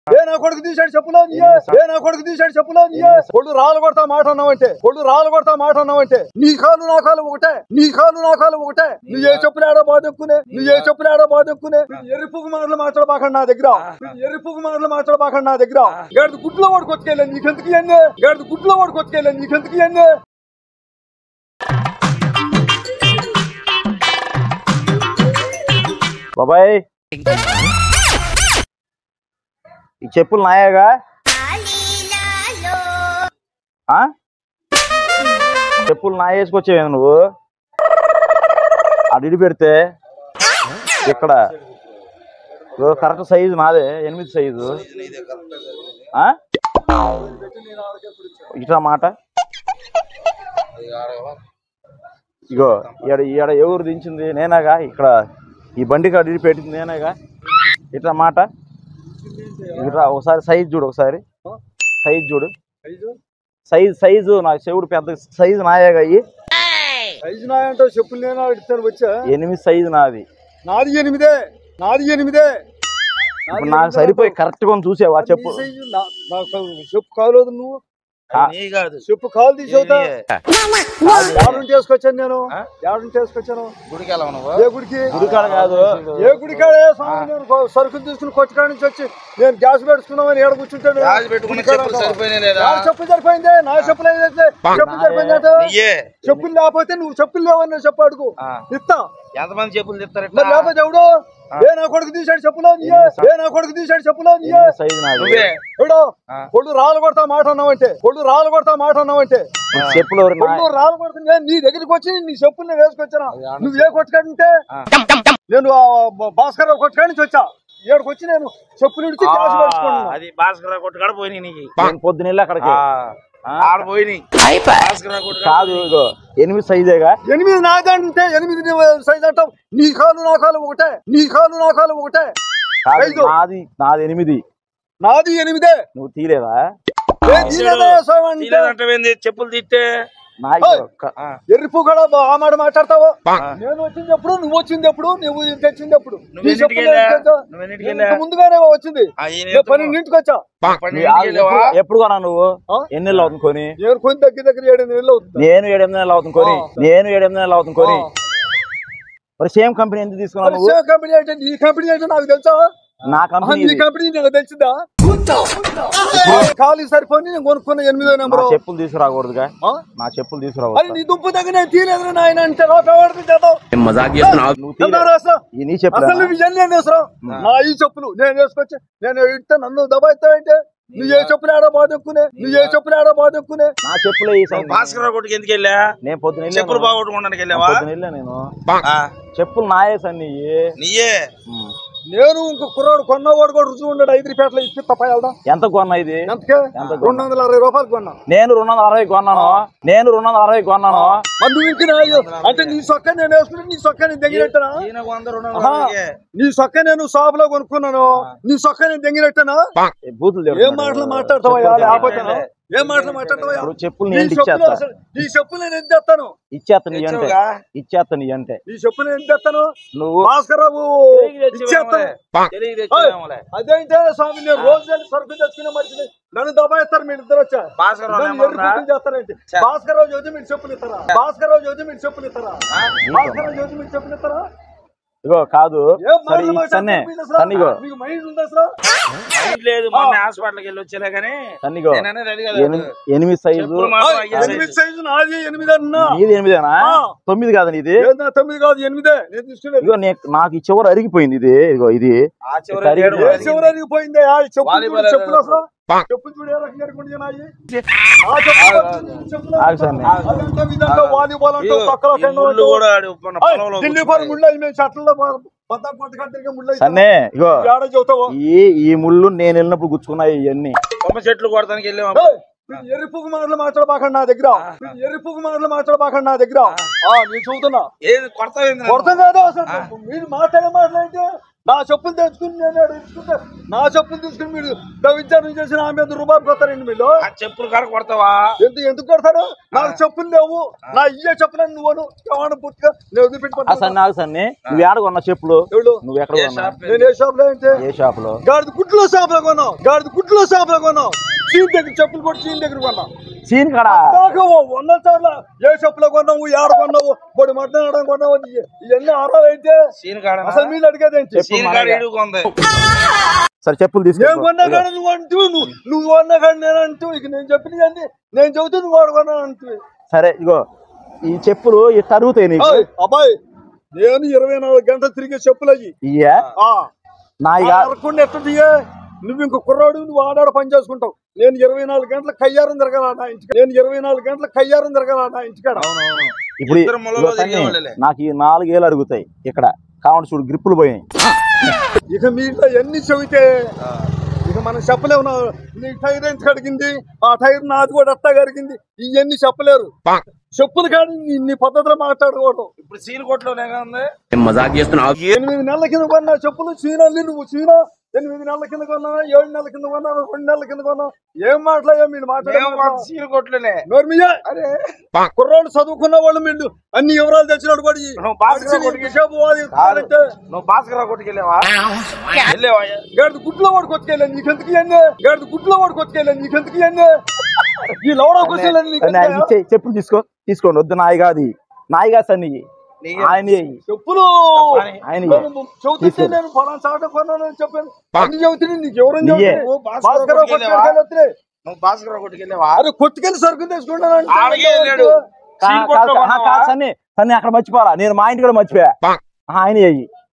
ఏ నా కొడుకు తీసాడు చెప్పులో ఏ నా కొడుకు తీసాడు చెప్పులో కొడు రాలు కొడతా మాట అన్నావంటే కొడు రాలు కొడతా మాట అన్నావంటే నీ కాలు నా కాలు ఒకటే నీ కాలు నా కాలు ఒకటే నువ్వు ఏ చెప్పులు ఆడో బాధెక్కునే నువ్వు ఏ చెప్పులు ఆడో బాధెక్కునే ఎరుపుకు మాటలు మాట్లాడబాకండి నా దగ్గర ఎరుపుకు మాటలు మాట్లాడబాకండి నా దగ్గర గడిది గుడ్లో వాడు కొట్టుకెళ్ళా నీకెందుకు ఇవన్నీ గడిది గుడ్లో వాడు కొట్టుకెళ్ళా నీకెందుకు ఇవన్నీ బాబాయ్ ఈ చెప్పులు నాయేగా ఆ? చెప్పులు నా వేసుకొచ్చేవి నువ్వు అడిడి పెడితే ఇక్కడ ఇదిగో కరెక్ట్ సైజు నాదే ఎనిమిది సైజు ఆ? ఇట్లా మాట ఇగో ఈడ ఈడ ఎవరు దించింది నేనేగా ఇక్కడ ఈ బండికి అడిగి పెట్టింది నేనేగా ఇట్లా మాట ఇట్లా ఒకసారి సైజ్ చూడు ఒకసారి సైజ్ చూడు సైజ్ సైజు నా చెవుడు పెద్ద సైజు నాయేగా అయ్యి ఐదు నాయంటే చెప్పులు నేను అడుగుతాను వచ్చా ఎనిమిది సైజు నాది నాది ఎనిమిదే నాది ఎనిమిదే ఇప్పుడు నాకు సరిపోయి కరెక్ట్ గా చూసావా చెప్పు నీ సైజు నా- నాకు చెప్పు కాలేదు నువ్వు ఆ. నీ కాదు చెప్పు కాలు తీసేవుతా నీయే. యాడుంటి తీసుకొచ్చాను నేను యాడుంటి తీసుకొచ్చాను గుడికి వెళ్ళవు నువ్వు ఏ గుడికి గుడికాడ కాదు ఏ గుడికాడ ఏ స్వామి నేను కొ- సరుకులు తీసుకుని కొట్టుకాడ నుంచి వచ్చి నేను గ్యాస్ పెట్టుకున్నామని ఏడ కూర్చుంటాడు రాజు పెట్టుకున్న చెప్పులు సరిపోయినాయి లేదా నా చెప్పులు సరిపోయిందే నా చెప్పులు ఏదైతే చెప్పులు సరిపోయింది అంటే నీయే చెప్పులు లేకపోతే నువ్వు చెప్పులు లేవని చెప్పు అడుగు ఆ. ఇస్తా ఎంతమంది చెప్పులు చెప్తారు మరి లేకపోతే ఎవడు ఏ నా కొడుకు తీసాడు చెప్పులో ఏ నా కొడుకు తీసాడు చెప్పులో ఎనిమిది సైజు నాది నువ్వే ఎవడు ఆ. కొడు రాళ్ళు కొడతా మాట అన్నావంటే కొడు రాళ్ళు కొడతా మాట అన్నావంటే ఈ చెప్పులు ఎవరు నా- కొడు రాళ్ళు కొడుతుంది నేను నీ దగ్గరికి వచ్చి నీ చెప్పులు వేసుకొచ్చాను నువ్వు ఏ కొట్టుకాడంటే నేను ఆ బ- భాస్కర్ రావు కొట్టుకాడి నుంచి వచ్చా ఏడుకు వచ్చి నేను చెప్పులు ఇడిచి గ్యాస్ పెట్టుకున్నాను అది భాస్కర్ కొట్టు కాడ పోయినాయి నీకు నేను పొద్దున వెళ్ళి అక్కడికి ఆ? ఆడ పోయినాయి భాస్కర్ కొట్టు కాడ కాదు ఇగో ఎనిమిది సైజేగా ఎనిమిది నాదంటే ఎనిమిది సైజ్ అంటావు నీ కాలు నా కాలు ఒకటే నీ కాలు నా కాలు ఒకటే కాదు ఐదు. నాది నాది ఎనిమిది నాది ఎనిమిదే నువ్వు తీలేదా ఏ తీయలేదా స్వామి అంటే తీలేదంటే చెప్పులు తిట్టే నా ఇగో క- ఎర్రిపు కూడా ఆ మాట మాట్లాడతావు నేను వచ్చింది ఎప్పుడు నువ్వు వచ్చింది ఎప్పుడు నువ్వు తెచ్చింది ఎప్పుడు నువ్వు నీ ఎన్నింటికి చెప్పులు వెళ్ళా? తెచ్చా? నువ్వు ఎన్నింటికి నేను వెళ్ళా? ఇంత ముందుగానే వచ్చింది ఆ, ఈయన నేను ఎంతమో? పన్నెండింటికి వచ్చా పన్నెండింటికి నీ- వెళ్ళావా? ఎప్పుడు- ఎప్పుడు కొనా నువ్వు ఆ? ఎన్ని నెలలు అవుతుంది కొని నేను కొన్ని దగ్గర దగ్గర ఏడు నెలలు అవుతుంది నేను ఏడెనిమిది నెలలు అవుతుంది కొని ఆ. నేను ఏడెనిమిది నెలలు అవుతుంది కొని ఆ. మరి సేమ్ కంపెనీ ఎందుకు తీసుకున్నావు నువ్వు పరిచయ కంపెనీ అంటే నీ కంపెనీ అంటే నాకు తెలుసా నా ఆహా, కంపెనీ నీ ఇది. కంపెనీ నాకు తెలిసిందా ఖాళీ సరిపోయి నేను కొనుక్కున్న ఎనిమిదో నా నెంబరు చెప్పులు తీసుకురాకూడదుగా ఆ? నా చెప్పులు అరే తీసుకురాకూడదు నీ దుంపు దగ్గర నేను తీయలేదు నాయన అంటే రాపేవాడికి చేద్దాం నువ్వు తీలే. ఈ నీ చెప్పులు అసలు నువ్వు ఇవన్నీ నేను వేసురా నా ఈ చెప్పులు నేను వేసుకొచ్చి నేను ఇస్తే నన్ను దబాయిస్తావంటే నువ్వు ఏ చెప్పులు ఆడో బాధెక్కునే నువ్వు ఏ చెప్పులు ఆడో బాధెక్కునే నా చెప్పులే ఈ నువ్వు భాస్కర్ కొట్టుకు ఎందుకు వెళ్ళా నేను పొద్దున వెళ్ళాను. చెప్పులు బాగొట్టుకోవడానికి వెళ్ళావా పొద్దున వెళ్ళా నేను ఆ, చెప్పులు నాయే సన్ని నీయే నేను ఇంకో కుర్రాడు కొన్నవాడు కూడా రుజువు ఉండడు ఐదు రూపాయలు ఇప్పి తప్ప వెళ్దాం ఎంత కొన్నా ఇది ఎంతకే ఎంత రెండు వందల అరవై రూపాయలు కొన్నా నేను రెండు వందల అరవై కొన్నాను నేను రెండు వందల అరవై కొన్నాను మరి నువ్వు ఇంక నా- అంటే నీ సొక్క నేను వేసుకుంటే నీ సొక్క నేను దగ్గరెట్టనా ఈయనకు వంద రెండు వందల ఆహా. అరవైకే. నీ సొక్క నేను షాప్ లో కొనుక్కున్నాను నీ సొక్క నేను దగ్గరెట్టనా ఏ బూతులు ఏం తిడుతున్నాడు. మాటలు మాట్లాడతావా చెప్పులు లేకపోతేనా ఏం మాటలు మాట్లాడతావా ఇప్పుడు చెప్పులు నీ నేను చెప్పులు ఇచ్చేస్తా అసలు- నీ చెప్పులు నేను ఎంత తెస్తాను ఇచ్చేస్తా నీ అంటే తెచ్చావుగా? ఇచ్చేస్తా నీ అంటే నీ చెప్పులు నేను ఎంత తెస్తాను నువ్వు భాస్కర్ రావు తెలియక తెచ్చేవేమోలే. ఇచ్చేస్తాను తెలియక తెచ్చేవేమోలే. అదేంటే స్వామి నేను రోజు వెళ్ళి సరుకు తెచ్చుకునే మనిషిని నన్ను దబాయిస్తారు మీరు ఇద్దరు వచ్చా భాస్కర్ రావు నన్ను నెంబర్ ఎర్రి ఉందా? పూజలు చేస్తారేంటి భాస్కర్ రావు జ్యోతి మీరు చెప్పులు ఇస్తారా భాస్కర్ రావు జ్యోతి మీరు చెప్పులు ఇస్తారా భాస్కర్ రావు జ్యోతి మీరు చెప్పులు ఇస్తారా ఇగో కాదు ఏం సరే మాటలు ఈ సన్నే మాట్లాడుతున్నారు అసలు? సన్నిగో మీకు మైండ్ ఉందా అసలు మైండ్ లేదు మొన్న హాస్పిటల్కి వెళ్ళి వచ్చేలే కానీ సన్నిగో నేననే రెడీ కదా ఎనిమిది ఎనిమిది సైజు చెప్పులు మాత్రం అయ్యే ఎనిమిది సైజు. సైజు నాది ఎనిమిది అన్నా నీది ఎనిమిదేనా ఆ. తొమ్మిది కాదు నీది ఏందా తొమ్మిది కాదు ఎనిమిదే నేను తీసుకునేది ఇగో నే- నాకు ఈ చివరి అరిగిపోయింది ఇది ఇగో ఇది ఆ చివర సరిగ్గా ఏడు ఏ వరకు చివరికి పోయిందే ఆ చెప్పులు వాలీబాల్ చూడు, చెప్పులు అసలు పాక్. చెప్పులు చూడు ఏ రకంగా ఎరుకుంటే నాయి ఆ చెప్పులు వచ్చింది, ఈ చెప్పులు. ఆగు సన్ని. అదంతా ఇదంతా వాలీబాల్ అంటూ ఇదిగో, పక్కన ఈ ముళ్ళు కూడా ఆడు మన పొలంలో ఢిల్లీ పని ముళ్ళు అయి మేము షర్ట్లలో బద్ద కొత్త కట్టిగా ముళ్ళు సన్నే ఇగో ఏడ చెబుతావు ఈ ఈ ముళ్ళు నేను వెళ్ళినప్పుడు గుచ్చుకున్నాయి ఇవన్నీ కొమ్మ చెట్లు కొడతానికి వెళ్ళాము ఏయ్, మీరు ఎరుపుకు మాటలు మాట్లాడబాకండి నా దగ్గర మీరు ఎరుపుకు మాటలు మాట్లాడబాకండి నా దగ్గర ఆ నేను చూస్తున్నా ఏది కొడతావు ఏంది నన్ను? కొడతాం కాదు అసలు మీరు మాట్లాడే మాట్లాడితే నా చెప్పులు తెచ్చుకుని నేను ఆడ ఇచ్చుకుంటే నా చెప్పులు తీసుకుని మీరు విచారణ చేసి నా మీద రూపాయలు కొత్తారండి మీరు ఆ చెప్పులు కాడ కొడతావా ఎందుకు ఎందుకు కొడతారు నాకు చెప్పులు లేవు నా ఇయ్యే చెప్పులని నువ్వు ఏమన్నా పుట్టుగా నేను ఆ వదిలిపెట్టుకుంటా సన్ని ఆగు సన్ని నువ్వు ఏడ కొన్నావు చెప్పులు ఎవడు నువ్వు ఎక్కడ ఏ కొన్నావు షాప్ నేను ఏ షాప్ లో అంటే ఏ షాప్ లో గాడిద గుడ్లో షాప్ లో కొన్నావు గాడిద గుడ్లో షాప్ లో కొన్నావు చీన్ దగ్గర చెప్పులు కూడా చీన్ దగ్గర కొన్నావు సీన్ కాడ నాకు వంద సార్లు ఏ చెప్పులో కొన్నావు ఏడ కొన్నావు పొడి మట్టడం కొన్నావు అని ఇవన్నీ ఆరావు అయితే సీన్ కాడ అసలు మీరు అడిగేది ఏంటి చెప్పు సీన్ కాడ మనగా. ఇడుకుంది సరే చెప్పులు నేను తీసుకో కొన్నా కాడ నువ్వు అంటూ నువ్వు నువ్వు కొన్నా కాడ నేను అంటూ ఇక నేను చెప్పిన అన్ని నేను చెబుతూ నువ్వు వాడు కొన్నాను అంటూ సరే ఇగో ఈ చెప్పులు ఇట్లా అరుగుతాయి నీకు ఏయ్, అబ్బాయి నేను ఇరవై నాలుగు గంటలు తిరిగే చెప్పులు అయ్యి ఇయ్యా నాయిగా అరకుండా ఎట్ట దిగే నువ్వు ఇంకో కుర్రాడు నువ్వు ఆడాడ పని చేసుకుంటావు నేను ఇరవై నాలుగు గంటల కయ్యారం తిరగాల నా ఇంటికి నేను ఇరవై నాలుగు గంటల కయ్యారం తిరగాల నా ఇంటికాడ అవునవును ఇప్పుడు ఇద్దరు మొలలో ఇగో సన్ని, తిరిగేవాళ్ళే. నాకు ఈ నాలుగేళ్ళు అరుగుతాయి ఇక్కడ కావండి చూడు గ్రిప్పులు పోయినాయి ఇక మీలో ఎన్ని చెబితే ఇక మనం చెప్పలేము నా నీ టైర్ ఎంత కడిగింది ఆ టైర్ నాది కూడా అట్టా కడిగింది ఇవన్నీ చెప్పలేరు చెప్పులు కానీ ఇన్ని పద్ధతిలో మాట్లాడకూడదు ఇప్పుడు సీన్ కొట్లోనే ఉంది మజాక్ చేస్తున్నావు ఎనిమిది నెలల కింద కొన్నా చెప్పులు చీనల్ని నువ్వు చీనా ఎనిమిది నెలల కింద కొన్నా ఏడు నెలల కింద కొన్నా రెండు నెలల కింద కొన్నా ఏం మాట్లాడా మీరు మేము మాట్లాడే మాకు సీన్ కొట్లోనే నోర్మియా అరే కుర్రోళ్ళు చదువుకున్న వాళ్ళు మీరు అన్ని వివరాలు తెచ్చినాడు కూడా ఈ నువ్వు భాస్కర్ అడిసి కొడుకు హిసాబు వాడి కాదంటే నువ్వు భాస్కర్ కొట్టుకెళ్ళావా వెళ్ళావా గాడిద గుడ్లో వాడు కొట్టుకెళ్ళాను నీకెందుకు ఇవన్నీ గాడిద గుడ్లో వాడు కొట్టుకెళ్ళాను నీకెందుకు ఇవన్నీ ఈ లవడా కొట్టుకెళ్ళాను సన్ని, ఆయనకి నీకు ఇచ్చేయ్, చెప్పులు తీసుకో తీసుకోండి వద్దు నాయి కాదు ఇయ్యి. నాయి కాదు సన్ని ఇయ్యి. నీకే. ఆయన ఇయ్యి. చెప్పులు ఆయన నేను చెబుతుంటే తీసుకో. నేను ఫలానా చాట కొన్నాను అని చెప్పాను అన్ని చెబుతుంది నీకు ఎవరైనా నీయే. చెబుతుంది? భాస్కర్ భాస్కర్ కొట్టుకెళ్ళావా? కొట్టుకెళ్ళి నువ్వు భాస్కర్ కొట్టుకెళ్ళావా అరే కొట్టుకెళ్ళి సరుకు తెచ్చుకుంటాను ఆడికే వెళ్ళాడు. కా- సీన్ కాదు, కొట్లో ఆ, కాదు సన్ని సన్ని అక్కడ మర్చిపోవాలా నేను మా ఇంటి కూడా మర్చిపోయా ఆ, ఆయన ఇయ్యి.